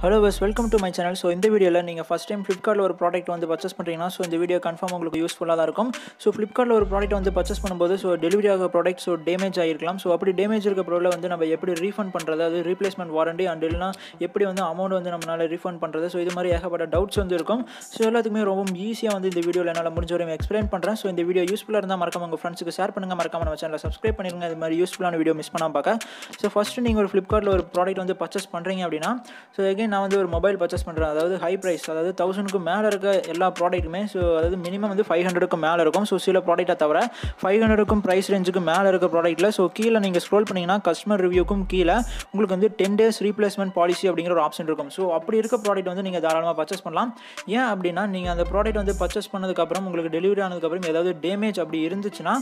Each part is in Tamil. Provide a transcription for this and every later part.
ஹலோ பஸ் welcome to my channel so இந்த வீடியோவில் நீங்கள் ஃபஸ்ட் டைம் ஃப்ளிப்கார்ட்டில் ஒரு ப்ராடக்ட் வந்து பர்ச்சேஸ் பண்ணுறீங்கன்னா ஸோ இந்த வீடியோ கன்ஃபார்ம் உங்களுக்கு யூஸ்ஃபுல்லாக தான் இருக்கும் ஸோ ஃப்ளிப்கார்ட்டில் ஒரு ப்ராடக்ட் வந்து பர்ச்சேஸ் பண்ணும்போது ஸோ டெலிவரி ஆகிற ப்ராடக்ட் ஸோ டேமேஜ் ஆகிருக்கலாம் ஸோ அப்படி டேமேஜ் இருக்க ப்ராடக்ட் வந்து நம்ம எப்படி ரீஃபண்ட் பண்ணுறது அது ரீப்ளேஸ்மெண்ட் வாரண்டி அண்ட் இல்லைனா எப்படி வந்து அமௌண்ட் வந்து நம்மளால் ரீஃபண்ட் பண்ணுறது ஸோ இது மாதிரி ஏகப்பட்ட டவுட்ஸ் வந்து இருக்கும் ஸோ எல்லாத்துக்குமே ரொம்ப ஈஸியாக வந்து இந்த வீடியோவில் என்னால் முடிஞ்ச வரையும் எக்ஸ்பிளைன் பண்ணுறேன் ஸோ இந்த வீடியோ யூஸ்ஃபுல்லாக இருந்தால் மறக்காம உங்கள் ஃப்ரெண்ட்ஸுக்கு ஷேர் பண்ணுங்கள் மறக்காம நம்ம சேனலை சப்ஸ்கிரைப் பண்ணிருங்க இது மாதிரி யூஸ்ஃபுல்லான வீடியோ மிஸ் பண்ணாமல் பார்க்க ஸோ ஃபஸ்ட்டு நீங்கள் ஒரு ஃப்ளிப்கார்ட்டில் ஒரு ப்ராடக்ட் வந்து பர்ச்சேஸ் பண்ணுறீங்க அப்படின்னா ஸோ எகைன் நான் வந்து ஒரு மொபைல் பர்ச்சேஸ் பண்ணுறேன் அதாவது ஹை ப்ரைஸ் அதாவது தௌசண்ட்க்கு மேலே இருக்க எல்லா ப்ராடக்ட்டுமே ஸோ அதாவது மினிமம் வந்து ஃபைவ் ஹண்ட்ரடுக்கு மேலே இருக்கும் ஸோ சில ப்ராடக்ட்டை தவிர ஃபைவ் ஹண்ட்ரடுக்கும் ப்ரைஸ் ரேஞ்சுக்கு மேலே இருக்க ப்ராடக்ட்டில் ஸோ கீழே நீங்கள் ஸ்க்ரோல் பண்ணிங்கன்னா கஸ்டமர் ரிவ்யூக்கும் கீழே உங்களுக்கு வந்து டென் டேஸ் ரீப்ளேஸ்மெண்ட் பாலிசி அப்படிங்கிற ஒரு ஆப்ஷன் இருக்கும் ஸோ அப்படி இருக்க ப்ராடக்ட் வந்து நீங்கள் தாராளமாக பர்ச்சேஸ் பண்ணலாம் ஏன் அப்படின்னா நீங்கள் அந்த ப்ராடக்ட் வந்து பர்ச்சேஸ் பண்ணதுக்கப்புறம் உங்களுக்கு டெலிவரி ஆனதுக்கப்புறம் ஏதாவது டேமேஜ் அப்படி இருந்துச்சுன்னா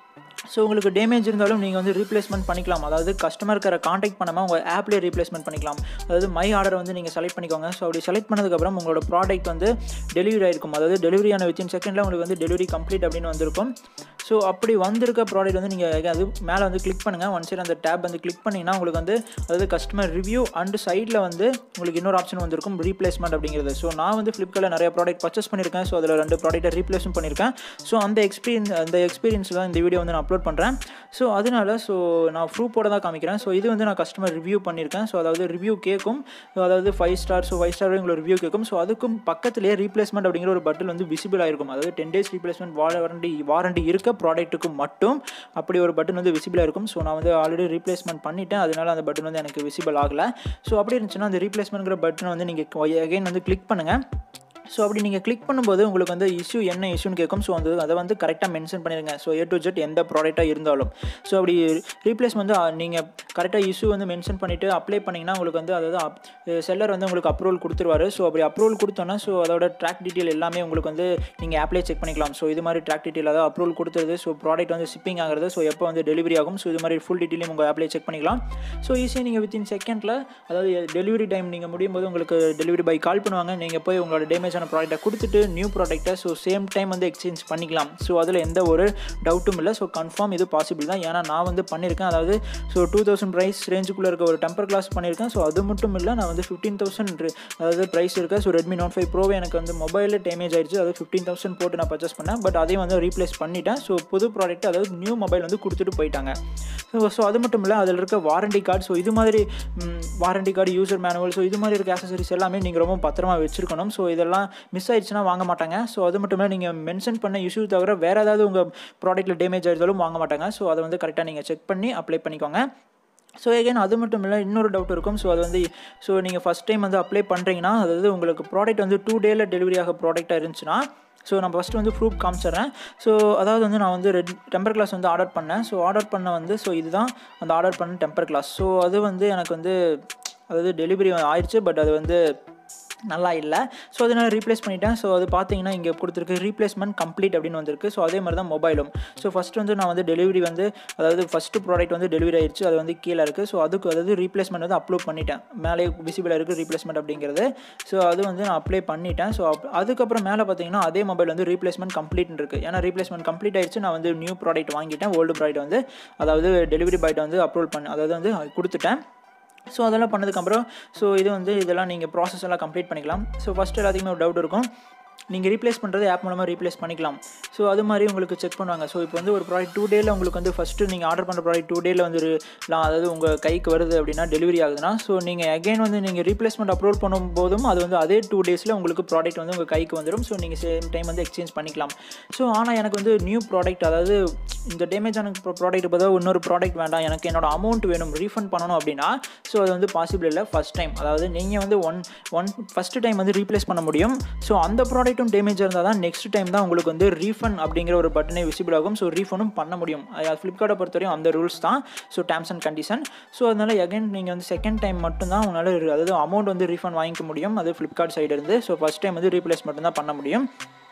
ஸோ உங்களுக்கு டேமேஜ் இருந்தாலும் நீங்கள் வந்து ரீப்ளேஸ்மெண்ட் பண்ணிக்கலாம் அதாவது கஸ்டமருக்கு காண்டாக்ட் பண்ணாமல் உங்கள் ஆப்லேயே ரீப்ளேஸ்மெண்ட் பண்ணிக்கலாம் அதாவது மை ஆர்டர் வந்து நீங்கள் செலக்ட் பண்ணிக்கோங்க ஸோ அப்படி செலக்ட் பண்ணதுக்கப்புறம் உங்களோட ப்ராடக்ட் வந்து டெலிவரி ஆயிருக்கும் அதாவது டெலிவரியான வித்தின் செகண்டில் உங்களுக்கு வந்து டெலிவரி கம்ப்ளீட் அப்படின்னு வந்திருக்கும் ஸோ அப்படி வந்திருக்க ப்ராடக்ட் வந்து நீங்கள் அது மேலே வந்து கிளிக் பண்ணுங்கள் ஒன் சைடு அந்த டேப் வந்து கிளிக் பண்ணிங்கன்னா உங்களுக்கு வந்து அதாவது கஸ்டமர் ரிவ்யூ அண்ட் சைடில் வந்து உங்களுக்கு இன்னொரு ஆப்ஷன் வந்திருக்கும் ரீப்ளேஸ்மெண்ட் அப்படிங்கிறது ஸோ நான் வந்து ஃப்ளிப்கார்ட்டில் நிறைய ப்ராடக்ட் பர்ச்சேஸ் பண்ணியிருக்கேன் ஸோ அதில் ரெண்டு ப்ராடக்ட்டை ரீப்ளேஸும் பண்ணியிருக்கேன் ஸோ அந்த எக்ஸ்பீரியன்ஸ் அந்த எக்ஸ்பீரியன்ஸ் தான் இந்த வீடியோ வந்து நான் அப்லோட் பண்ணுறேன் ஸோ அதனால ஸோ நான் ப்ரூஃபோட தான் காமிக்கிறேன் ஸோ இது வந்து நான் கஸ்டமர் ரிவ்யூ பண்ணியிருக்கேன் ஸோ அதாவது ரிவ்யூ கேட்கும் அதாவது five star so five star உங்களை ரிவ்யூ கேட்கும் ஸோ அதுக்கும் பக்கத்துலேயே ரீப்ளேஸ்மெண்ட் அப்படிங்கிற ஒரு பட்டன் வந்து விசிபிள் ஆயிருக்கும் அதாவது ten days replacement warranty warranty இருக்க ப்ராடக்ட்டுக்கு மட்டும் அப்படி ஒரு பட்டன் வந்து விசிபிளாக இருக்கும் ஸோ நான் வந்து ஆல்ரெடி ரீப்ளேஸ்மெண்ட் பண்ணிட்டேன் அதனால அந்த பட்டன் வந்து எனக்கு விசிபிள் ஆகலை ஸோ அப்படி இருந்துச்சுன்னா அந்த ரீப்ளேஸ்மெண்ட்ங்கிற பட்டனை வந்து நீங்கள் அகைன் வந்து கிளிக் பண்ணுங்கள் ஸோ அப்படி நீங்கள் கிளிக் பண்ணும்போது உங்களுக்கு வந்து இஷ்யூ என்ன இஷ்யூன்னு கேட்கும் ஸோ வந்து அதை வந்து கரெக்டாக மென்ஷன் பண்ணிடுங்க ஸோ ஏ டு ஜெட் எந்த ப்ராடக்ட்டாக இருந்தாலும் ஸோ அப்படி ரீப்ளேஸ் வந்து நீங்கள் கரெக்டாக இஷ்யூ வந்து மென்ஷன் பண்ணிவிட்டு அப்ளை பண்ணிங்கன்னா உங்களுக்கு வந்து அதாவது செல்லர் வந்து உங்களுக்கு அப்ரூவல் கொடுத்துருவாரு ஸோ அப்படி அப்ரூவல் கொடுத்தோன்னா ஸோ அதோட ட்ராக் டீட்டெயில் எல்லாமே உங்களுக்கு வந்து நீங்கள் ஆப்லேயே செக் பண்ணிக்கலாம் ஸோ இது மாதிரி ட்ராக் டீட்டெயில் அதாவது அப்ரூவல் கொடுத்துருது ஸோ ப்ராடக்ட் வந்து ஷிப்பிங் ஆகிறது ஸோ எப்போ வந்து டெலிவரி ஆகும் ஸோ இது மாதிரி ஃபுல் டீட்டெயிலும் உங்கள் ஆப்லேயே செக் பண்ணிக்கலாம் ஸோ ஈஸியாக நீங்கள் வித்தின் செகண்டில் அதாவது டெலிவரி டைம் நீங்கள் முடியும் போது உங்களுக்கு டெலிவரி பை கால் பண்ணுவாங்க நீங்கள் போய் உங்களோட டேமேஜான ப்ராடக்ட்டை கொடுத்துட்டு நியூ ப்ராடக்ட்டை ஸோ சேம் டைம் வந்து எக்ஸ்சேஞ்ச் பண்ணிக்கலாம் ஸோ அதில் எந்த ஒரு டவுட்டும் இல்லை ஸோ கன்ஃபார்ம் இது பாசிபிள் தான் ஏன்னா நான் வந்து பண்ணியிருக்கேன் அதாவது ஸோ டூ தௌசண்ட் ப்ரைஸ் ரேஞ்சுக்குள்ளே இருக்க ஒரு டெம்பர் கிளாஸ் பண்ணியிருக்கேன் ஸோ அது மட்டும் இல்லை நான் வந்து ஃபிஃப்டீன் தௌசண்ட் அதாவது ப்ரைஸ் இருக்கா ஸோ ரெட்மி நோட் ஃபைவ் ப்ரோவே எனக்கு வந்து மொபைலில் டேமேஜ் ஆயிடுச்சு அதாவது ஃபிஃப்டீன் தௌசண்ட் போட்டு நான் பர்ச்சேஸ் பண்ணேன் பட் அதையும் வந்து ரீப்ளேஸ் பண்ணிட்டேன் ஸோ புது ப்ராடக்ட் அதாவது நியூ மொபைல் வந்து கொடுத்துட்டு போயிட்டாங்க ஸோ ஸோ அது மட்டும் இல்லை அதில் இருக்க வாரண்டி கார்டு ஸோ இது மாதிரி warranty card user manual so இது மாதிரி இருக்க ஆக்சசரிஸ் எல்லாமே நீங்கள் ரொம்ப பத்திரமா வச்சுருக்கணும் ஸோ இதெல்லாம் மிஸ் ஆயிடுச்சுன்னா வாங்க மாட்டாங்க ஸோ அது மட்டும் இல்லை நீங்கள் மென்ஷன் பண்ண இஷ்யூ தவிர வேறு ஏதாவது உங்கள் ப்ராடக்ட்டில் டேமேஜ் ஆயிருந்தாலும் வாங்க மாட்டாங்க ஸோ அதை வந்து கரெக்டாக நீங்கள் செக் பண்ணி அப்ளை பண்ணிக்கோங்க ஸோ எகைன் அது மட்டும் இல்லை இன்னொரு டவுட் இருக்கும் ஸோ அது வந்து ஸோ நீங்கள் ஃபஸ்ட் டைம் வந்து அப்ளை பண்ணுறீங்கன்னா அதாவது உங்களுக்கு ப்ராடக்ட் வந்து டூ டேயில் டெலிவரி ஆக ப்ராடக்டாக இருந்துச்சுன்னா ஸோ நான் ஃபஸ்ட்டு வந்து ப்ரூஃப் காமிச்சிட்றேன் ஸோ அதாவது வந்து நான் வந்து ரெட் டெம்பர் கிளாஸ் வந்து ஆர்டர் பண்ணேன் ஸோ ஆர்டர் பண்ண வந்து ஸோ இதுதான் அந்த ஆர்டர் பண்ண டெம்பர் கிளாஸ் ஸோ அது வந்து எனக்கு வந்து அதாவது டெலிவரி ஆயிடுச்சு பட் அது வந்து நல்லா இல்லை ஸோ அதனால் ரீப்ளேஸ் பண்ணிட்டேன் ஸோ அது பார்த்தீங்கன்னா இங்கே கொடுத்துருக்கு ரீப்ளேஸ்மெண்ட் கம்ப்ளீட் அப்படின்னு வந்திருக்கு ஸோ அதே மாதிரி தான் மொபைலும் ஸோ ஃபஸ்ட் வந்து நான் வந்து டெலிவரி வந்து அதாவது ஃபஸ்ட்டு ப்ராடக்ட் வந்து டெலிவரி ஆயிடுச்சு அது வந்து கீழே இருக்குது ஸோ அதுக்கு அதாவது ரீப்ளேஸ்மெண்ட் வந்து அப்லோட் பண்ணிட்டேன் மேலே விசிபிளாக இருக்குது ரீப்ளேஸ்மெண்ட் அப்படிங்கிறது ஸோ அது வந்து நான் அப்ளை பண்ணிட்டேன் ஸோ அதுக்கப்புறம் மேலே பார்த்தீங்கன்னா அதே மொபைல் வந்து ரீப்ளேஸ்மெண்ட் கம்ப்ளீட் இருக்குது ஏன்னா ரீப்ளேஸ்மெண்ட் கம்ப்ளீட் ஆயிடுச்சு நான் வந்து நியூ ப்ராடக்ட் வாங்கிட்டேன் ஓல்டு ப்ராடக்ட் வந்து அதாவது டெலிவரி பாய்ட்ட வந்து அப்ரூவல் பண்ண அதாவது வந்து கொடுத்துட்டேன் ஸோ அதெல்லாம் பண்ணதுக்கப்புறம் ஸோ இது வந்து இதெல்லாம் நீங்கள் ப்ராசஸ் எல்லாம் கம்ப்ளீட் பண்ணிக்கலாம் ஸோ ஃபஸ்ட் எல்லாத்துக்குமே ஒரு டவுட் இருக்கும் நீங்கள் ரீப்ளேஸ் பண்ணுறது ஆப் மூலமாக ரீப்ளேஸ் பண்ணிக்கலாம் ஸோ அது மாதிரி உங்களுக்கு செக் பண்ணுவாங்க ஸோ இப்போ வந்து ஒரு ப்ராடக்ட் டூ டேயில் உங்களுக்கு வந்து ஃபஸ்ட்டு நீங்கள் ஆர்டர் பண்ணுற ப்ராடக்ட் டூ டேயில் வந்து அதாவது உங்கள் கைக்கு வருது அப்படின்னா டெலிவரி ஆகுதுன்னா ஸோ நீங்கள் அகைன் வந்து நீங்கள் ரீப்ளேஸ்மெண்ட் அப்லோட் பண்ணும்போதும் அது வந்து அதே டூ டேஸில் உங்களுக்கு ப்ராடக்ட் வந்து உங்கள் கைக்கு வந்துடும் ஸோ நீங்கள் சேம் டைம் வந்து எக்ஸ்சேஞ்ச் பண்ணிக்கலாம் ஸோ ஆனால் எனக்கு வந்து நியூ ப்ராடக்ட் அதாவது இந்த டேமேஜான ப்ராடக்ட் பதிலாக இன்னொரு ப்ராடக்ட் வேண்டாம் எனக்கு என்னோட அமௌண்ட் வேணும் ரீஃபண்ட் பண்ணணும் அப்படின்னா ஸோ அது வந்து பாசிபிள் இல்லை ஃபஸ்ட் டைம் அதாவது நீங்கள் வந்து ஒன் ஒன் ஃபஸ்ட்டு டைம் வந்து ரீப்ளேஸ் பண்ண முடியும் ஸோ அந்த ப்ராடக்ட்டும் டேமேஜ் இருந்தால் தான் நெக்ஸ்ட் டைம் தான் உங்களுக்கு வந்து ரீஃபண்ட் அப்படிங்கிற ஒரு பட்டனே விசிபிள் ஆகும் ஸோ ரீஃபண்டும் பண்ண முடியும் ஃப்ளிப்கார்ட்டை பொறுத்தவரையும் அந்த ரூல்ஸ் தான் so terms and condition so அதனால் எகைன் நீங்கள் வந்து செகண்ட் டைம் மட்டும்தான் உங்களால் அதாவது அமௌண்ட் வந்து ரீஃபண்ட் வாங்கிக்க முடியும் அது ஃப்ளிப்கார்ட் சைடு இருந்து ஸோ ஃபஸ்ட் டைம் வந்து ரீப்ளேஸ் மட்டும்தான் பண்ண முடியும்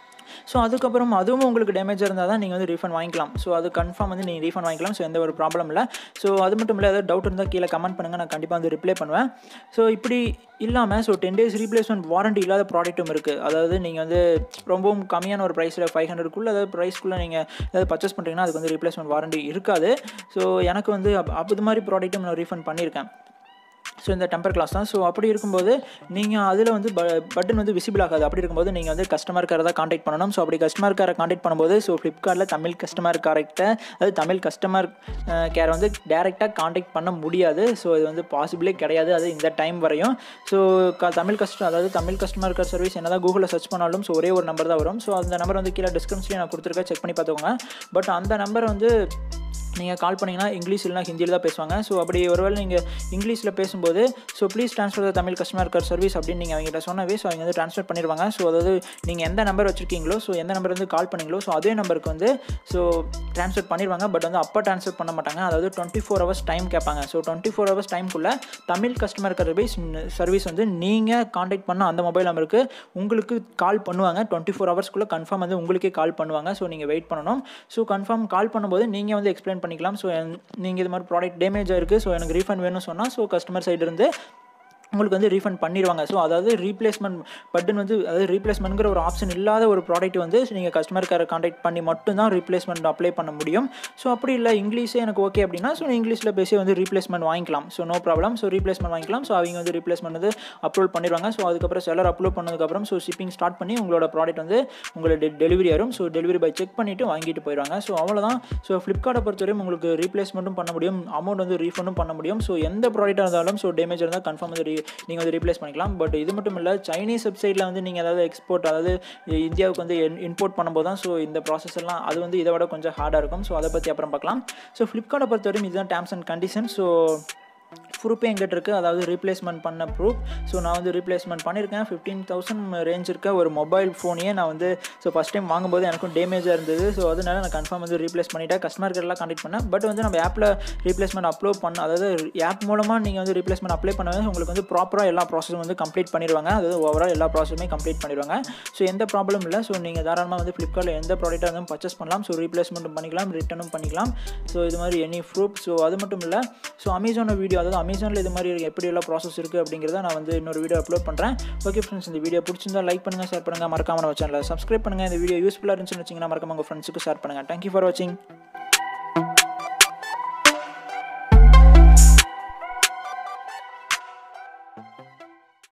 ஸோ அதுக்கப்புறம் அதுவும் உங்களுக்கு டேமேஜ் இருந்தால் தான் நீங்கள் வந்து ரீஃபண்ட் வாங்கிக்கலாம் ஸோ அது கன்ஃபார்ம் வந்து நீங்கள் ரீஃபண்ட் வாங்கிக்கலாம் ஸோ எந்த ஒரு ப்ராப்ளம் இல்லை ஸோ அது மட்டும் இல்லை ஏதாவது டவுட் இருந்தால் கீழே கமெண்ட் பண்ணுங்கள் நான் கண்டிப்பாக வந்து ரிப்ளை பண்ணுவேன் ஸோ இப்படி இல்லாமல் so ten days replacement warranty இல்லாத ப்ராடக்ட்டும் இருக்குது அதாவது நீங்கள் வந்து ரொம்பவும் கம்மியான ஒரு ப்ரைஸில் ஃபைவ் ஹண்ட்ரட்குள்ளே அதாவது ப்ரைஸ்க்குள்ளே நீங்கள் ஏதாவது பர்ச்சேஸ் பண்ணுறீங்கன்னா அதுக்கு வந்து ரீப்ளேஸ்மெண்ட் வாரண்டி இருக்காது ஸோ எனக்கு வந்து அப் அது மாதிரி ப்ராடக்ட்டும் நான் ரீஃபண்ட் பண்ணியிருக்கேன் ஸோ இந்த டெம்பர் கிளாஸ் தான் ஸோ அப்படி இருக்கும்போது நீங்கள் அதில் வந்து ப பட்டன் வந்து விசிபிள் ஆகாது அப்படி இருக்கும்போது நீங்கள் வந்து கஸ்டமர் கேரை தான் காண்டாக்ட் பண்ணணும் ஸோ அப்படி கஸ்டமர் கேரை காண்டாக்ட் பண்ணும்போது ஸோ ஃப்ளிப்கார்ட்டில் தமிழ் கஸ்டமர் கேரக்டை அது தமிழ் கஸ்டமர் கேரை வந்து டேரெக்டாக காண்டாக்ட் பண்ண முடியாது ஸோ இது வந்து பாசிபிளே கிடையாது அது இந்த டைம் வரையும் ஸோ க தமிழ் கஸ்டமர் அதாவது தமிழ் கஸ்டமர் கேர் சர்வீஸ் என்ன தான் கூகுளில் சர்ச் பண்ணாலும் ஸோ ஒரே ஒரு நம்பர் தான் வரும் ஸோ அந்த நம்பர் வந்து கீழே டிஸ்கிரிப்ஷன்லேயே நான் கொடுத்துருக்கேன் செக் பண்ணி பார்த்துக்கோங்க பட் அந்த நம்பர் வந்து நீங்கள் கால் பண்ணிங்கன்னா இங்கிலீஷ் இல்லைனா ஹிந்தியில் தான் பேசுவாங்க ஸோ அப்படி ஒருவேளை நீங்கள் இங்கிலீஷில் பேசும்போது so please transfer the Tamil customer care service அப்படின்னு நீங்கள் அவங்ககிட்ட சொன்னவே ஸோ அவங்க வந்து ட்ரான்ஸ்ஃபர் பண்ணிடுவாங்க ஸோ அதாவது நீங்கள் எந்த நம்பர் வச்சுருக்கீங்களோ ஸோ எந்த நம்பர் வந்து கால் பண்ணீங்களோ ஸோ அதே நம்பருக்கு வந்து ஸோ ட்ரான்ஸ்ஃபர் பண்ணிடுவாங்க பட் வந்து அப்போ ட்ரான்ஸ்ஃபர் பண்ண மாட்டாங்க அதாவது டுவெண்ட்டி ஃபோர் ஹவர்ஸ் டைம் கேட்பாங்க ஸோ டுவெண்ட்டி ஃபோர் ஹவர்ஸ் டைம்குள்ளே தமிழ் கஸ்டமர் சர்வீஸ் சர்வீஸ் வந்து நீங்கள் காண்டாக்ட் பண்ண அந்த மொபைல் நம்பருக்கு உங்களுக்கு கால் பண்ணுவாங்க டுவெண்ட்டி ஃபோர் ஹவர்ஸ்க்குள்ளே கன்ஃபார்ம் வந்து உங்களுக்கே கால் பண்ணுவாங்க ஸோ நீங்கள் வெயிட் பண்ணணும் ஸோ கன்ஃபார்ம் கால் பண்ணும்போது நீங்கள் வந்து எக்ஸ்பிளைன் பண்ணிக்கலாம் ஸோ நீங்கள் இது மாதிரி ப்ராடக்ட் டேமேஜ் ஆயிருக்கு ஸோ எனக்கு ரீஃபண்ட் வேணும்னு சொன்னால் ஸோ கஸ்டமர் சைடு இருந்து உங்களுக்கு வந்து ரீஃபண்ட் பண்ணிடுவாங்க ஸோ அதாவது ரீப்ளேஸ்மெண்ட் பட்டன் வந்து அதாவது ரீப்ளேஸ்மெண்ட்ங்கிற ஒரு ஆப்ஷன் இல்லாத ஒரு ப்ராடக்ட் வந்து நீங்கள் கஸ்டமர் கேரை காண்டாக்ட் பண்ணி மட்டும்தான் ரீப்ளேஸ்மெண்ட் அப்ளை பண்ண முடியும் ஸோ அப்படி இல்லை இங்கிலீஷே எனக்கு ஓகே அப்படின்னா ஸோ இங்கிலீஷில் பேசி வந்து ரீப்ளேஸ்மெண்ட் வாங்கிக்கலாம் so no problem so replacement வாங்கிக்கலாம் ஸோ அவங்க வந்து ரீப்ளேஸ்மெண்ட் வந்து அப்லோட் பண்ணிடுவாங்க ஸோ அதுக்கப்புறம் செல்லர் அப்லோட் பண்ணதுக்கப்புறம் ஸோ ஷிப்பிங் ஸ்டார்ட் பண்ணி உங்களோட ப்ராடக்ட் வந்து உங்களோட டெலிவரி ஆகும் ஸோ டெலிவரி பை செக் பண்ணிவிட்டு வாங்கிட்டு போயிடுவாங்க ஸோ அவ்வளோதான் ஸோ ஃப்ளிப்கார்ட்டை பொறுத்தவரையும் உங்களுக்கு ரீப்ளேஸ்மெண்ட்டும் பண்ண முடியும் அமௌண்ட் வந்து ரீஃபண்டும் பண்ண முடியும் ஸோ எந்த ப்ராடக்ட்டாக இருந்தாலும் ஸோ டேமேஜ் இருந்தால் கன்ஃபார்ம் வந்து நீங்கள் வந்து ரீப்ளேஸ் பண்ணிக்கலாம் பட் இது மட்டும் இல்லை சைனீஸ் வெப்சைட்டில் வந்து நீங்கள் அதாவது எக்ஸ்போர்ட் அதாவது இந்தியாவுக்கு வந்து இம்போர்ட் பண்ணும்போது தான் ஸோ இந்த ப்ராசஸ் எல்லாம் அது வந்து இதை விட கொஞ்சம் ஹார்டாக இருக்கும் ஸோ அதை பற்றி அப்புறம் பார்க்கலாம் ஸோ ஃப்ளிப்கார்ட்டை பொறுத்தவரையும் இதுதான் டேர்ம்ஸ் அண்ட் கண்டிஷன் ஸோ ப்ரூஃபே எங்கிட்ட இருக்குது அதாவது ரீப்ளேஸ்மெண்ட் பண்ண ப்ரூஃப் ஸோ நான் வந்து ரீப்ளேஸ்மெண்ட் பண்ணியிருக்கேன் ஃபிஃப்டீன் தௌசண்ட் ரேஞ்ச் இருக்க ஒரு மொபைல் ஃபோனையே நான் வந்து ஸோ ஃபஸ்ட் டைம் வாங்கும்போது எனக்கும் டேமேஜாக இருந்தது ஸோ அதனால நான் கன்ஃபார்ம் வந்து ரீப்ளேஸ் பண்ணிவிட்டேன் கஸ்டமர் கேர்லாம் கான்டெக்ட் பண்ணேன் பட் வந்து நம்ம ஆப்பில் ரீப்ளேஸ்மெண்ட் அப்லோட் பண்ண அதாவது ஆப் மூலமாக நீங்கள் வந்து ரீப்ளேஸ்மெண்ட் அப்ளை பண்ணவே உங்களுக்கு வந்து ப்ராப்பராக எல்லா ப்ராசஸும் வந்து கம்ப்ளீட் பண்ணிடுவாங்க அதாவது ஓவரால் எல்லா ப்ராசஸுமே கம்ப்ளீட் பண்ணிடுவாங்க ஸோ எந்த ப்ராப்ளம் இல்லை ஸோ நீங்கள் தாராளமாக வந்து ஃப்ளிப்கார்ட்டில் எந்த ப்ராடக்ட்டாக இருந்தாலும் பர்ச்சேஸ் பண்ணலாம் ஸோ ரீப்ளேஸ்மெண்ட்டும் பண்ணிக்கலாம் ரிட்டர்னும் பண்ணிக்கலாம் ஸோ இது மாதிரி எனி ப்ரூஃப் ஸோ அது மட்டும் இல்லை ஸோ அமேசான வீடியோ அதாவது அமேசானில் இது மாதிரி எப்படி எல்லாம் ப்ராசஸ் இருக்குது அப்படிங்கிறத நான் வந்து இன்னொரு வீடியோ அப்லோட் பண்ணுறேன் ஓகே ஃப்ரெண்ட்ஸ் இந்த வீடியோ பிடிச்சிருந்தா லைக் பண்ணுங்கள் ஷேர் பண்ணுங்கள் மறக்காம நம்ம சேனலில் சப்ஸ்கிரைப் பண்ணுங்கள் இந்த வீடியோ யூஸ்ஃபுல்லாக இருந்துச்சுன்னு வச்சிங்கன்னா மறக்காம உங்கள் ஃப்ரெண்ட்ஸுக்கு ஷேர் பண்ணுங்கள் தேங்க்யூ ஃபார் வாட்சிங்